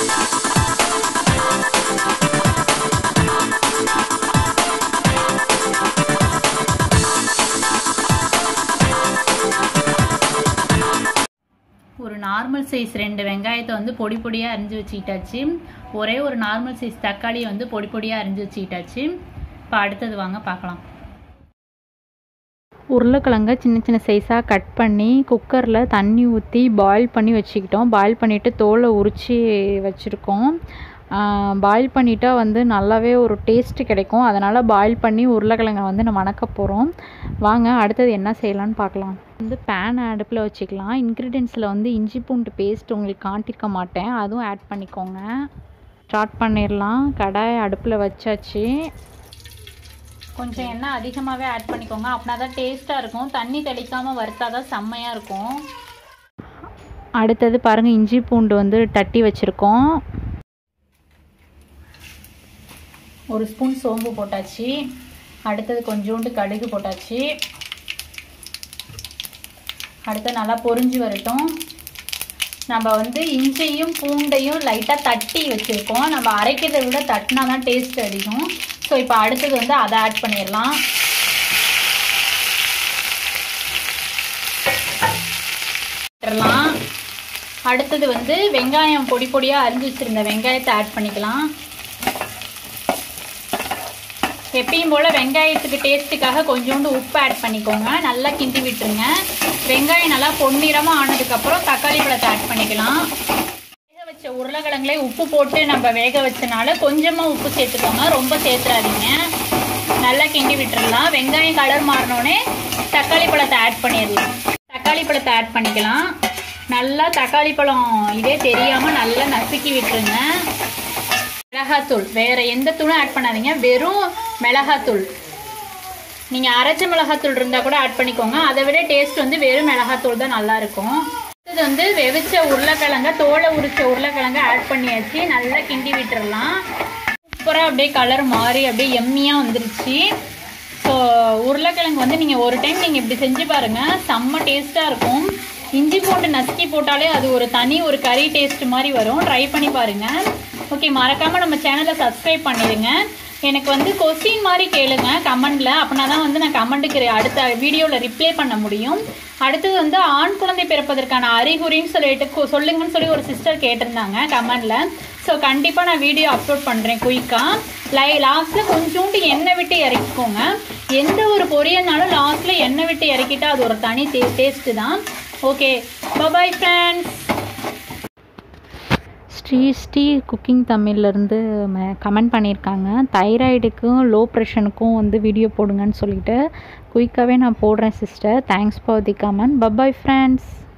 ஒரு normal size ரெண்டு வெங்காயத்தை வந்து பொடி பொடியாக அரிஞ்சு வச்சுக்கிட்டாச்சு ஒரே ஒரு நார்மல் சைஸ் தக்காளியை வந்து பொடி பொடியாக அரிஞ்சு வச்சுக்கிட்டாச்சு இப்போ அடுத்தது வாங்க பார்க்கலாம் உருளைக்கிழங்க சின்ன சின்ன சைஸாக கட் பண்ணி குக்கரில் தண்ணி ஊற்றி பாயில் பண்ணி வச்சுக்கிட்டோம் பாயில் பண்ணிவிட்டு தோலை உரித்து வச்சுருக்கோம் பாயில் பண்ணிட்டா வந்து நல்லாவே ஒரு டேஸ்ட்டு கிடைக்கும் அதனால் பாயில் பண்ணி உருளைக்கிழங்கை வந்து நம்ம வணக்க போகிறோம் வாங்க அடுத்தது என்ன செய்யலான்னு பார்க்கலாம் வந்து பேன் அடுப்பில் வச்சுக்கலாம் இன்க்ரீடியன்ஸில் வந்து இஞ்சி பூண்டு பேஸ்ட் உங்களுக்கு காட்டியிருக்க மாட்டேன் அதுவும் ஆட் பண்ணிக்கோங்க ஸ்டார்ட் பண்ணிடலாம் கடாய் அடுப்பில் வச்சாச்சு கொஞ்சம் எண்ணெய் அதிகமாகவே ஆட் பண்ணிக்கோங்க அப்படின்னா தான் டேஸ்ட்டாக இருக்கும் தண்ணி தெளிக்காமல் வறுத்தா தான் செம்மையாக இருக்கும் அடுத்தது பாருங்கள் இஞ்சி பூண்டு வந்து தட்டி வச்சுருக்கோம் ஒரு ஸ்பூன் சோம்பு போட்டாச்சு அடுத்தது கொஞ்சோண்டு கடுகு போட்டாச்சு அடுத்து நல்லா பொரிஞ்சு வரட்டும் நம்ம வந்து இஞ்சியும் பூண்டையும் லைட்டாக தட்டி வச்சுருக்கோம் நம்ம அரைக்கிறதை விட தட்டினா தான் டேஸ்ட் அதிகம் ஸோ இப்போ அடுத்தது வந்து அதை ஆட் பண்ணிடலாம் அடுத்தது வந்து வெங்காயம் பொடி பொடியாக அரிஞ்சு வச்சுருந்த வெங்காயத்தை ஆட் பண்ணிக்கலாம் எப்பயும் போல் வெங்காயத்துக்கு டேஸ்ட்டுக்காக கொஞ்சோண்டு உப்பு ஆட் பண்ணிக்கோங்க நல்லா கிண்டி விட்டுருங்க வெங்காயம் நல்லா பொன்னிறமாக ஆனதுக்கப்புறம் தக்காளி பழத்தை ஆட் பண்ணிக்கலாம் வேக வச்ச உருளைக்கிழங்குலே உப்பு போட்டு நம்ம வேக வச்சனால கொஞ்சமாக உப்பு சேர்த்துக்கோங்க ரொம்ப சேர்த்துறாதீங்க நல்லா கிண்டி விட்டுறலாம் வெங்காயம் கலர் மாறினோடனே தக்காளி பழத்தை ஆட் பண்ணிடலாம் தக்காளி பழத்தை ஆட் பண்ணிக்கலாம் நல்லா தக்காளி பழம் இதே தெரியாமல் நல்லா நசுக்கி விட்டுருங்க மிளகாத்தூள் வேறு எந்த தூளும் ஆட் பண்ணாதீங்க வெறும் மிளகாத்தூள் நீங்கள் அரைச்ச மிளகாத்தூள் இருந்தால் கூட ஆட் பண்ணிக்கோங்க அதை விட டேஸ்ட் வந்து வெறும் மிளகாத்தூள் தான் நல்லாயிருக்கும் இது வந்து வெவிச்ச உருளைக்கிழங்க தோலை உரிச்ச உருளைக்கிழங்க ஆட் பண்ணியாச்சு நல்லா கிண்டி விட்டுறலாம் சூப்பராக அப்படியே கலர் மாறி அப்படியே எம்மியாக வந்துருச்சு ஸோ உருளைக்கிழங்கு வந்து நீங்கள் ஒரு டைம் நீங்கள் இப்படி செஞ்சு பாருங்கள் செம்ம டேஸ்ட்டாக இருக்கும் இஞ்சி போட்டு நசுக்கி போட்டாலே அது ஒரு தனி ஒரு கறி டேஸ்ட் மாதிரி வரும் ட்ரை பண்ணி பாருங்கள் ஓகே மறக்காமல் நம்ம சேனலை சப்ஸ்கிரைப் பண்ணிடுங்க எனக்கு வந்து கொஸ்டின் மாதிரி கேளுங்க கமெண்டில் அப்படின்னா தான் வந்து நான் கமெண்ட்டுக்கு அடுத்த வீடியோவில் ரிப்ளை பண்ண முடியும் அடுத்தது வந்து ஆண் குழந்தை பிறப்பதற்கான அறிகுறின்னு சொல்லிட்டு கு- சொல்லுங்கன்னு சொல்லி ஒரு சிஸ்டர் கேட்டிருந்தாங்க கமெண்டில் ஸோ கண்டிப்பாக நான் வீடியோ அப்லோட் பண்ணுறேன் குயிக்காக லை லாஸ்ட்டில் கொஞ்சோண்டு எண்ணெய் விட்டு இறக்கிக்கோங்க எந்த ஒரு பொரியல்னாலும் லாஸ்ட்டில் எண்ணெய் விட்டு இறக்கிட்டா அது ஒரு தனி டே டேஸ்ட்டு தான் okay bye bye friends Sri Sri cooking தமிழ்லேருந்து கமெண்ட் பண்ணியிருக்காங்க தைராய்டுக்கும் லோ ப்ரெஷனுக்கும் வந்து வீடியோ போடுங்கன்னு சொல்லிட்டு குயிக்காகவே நான் போடுறேன் sister thanks for the comment bye bye friends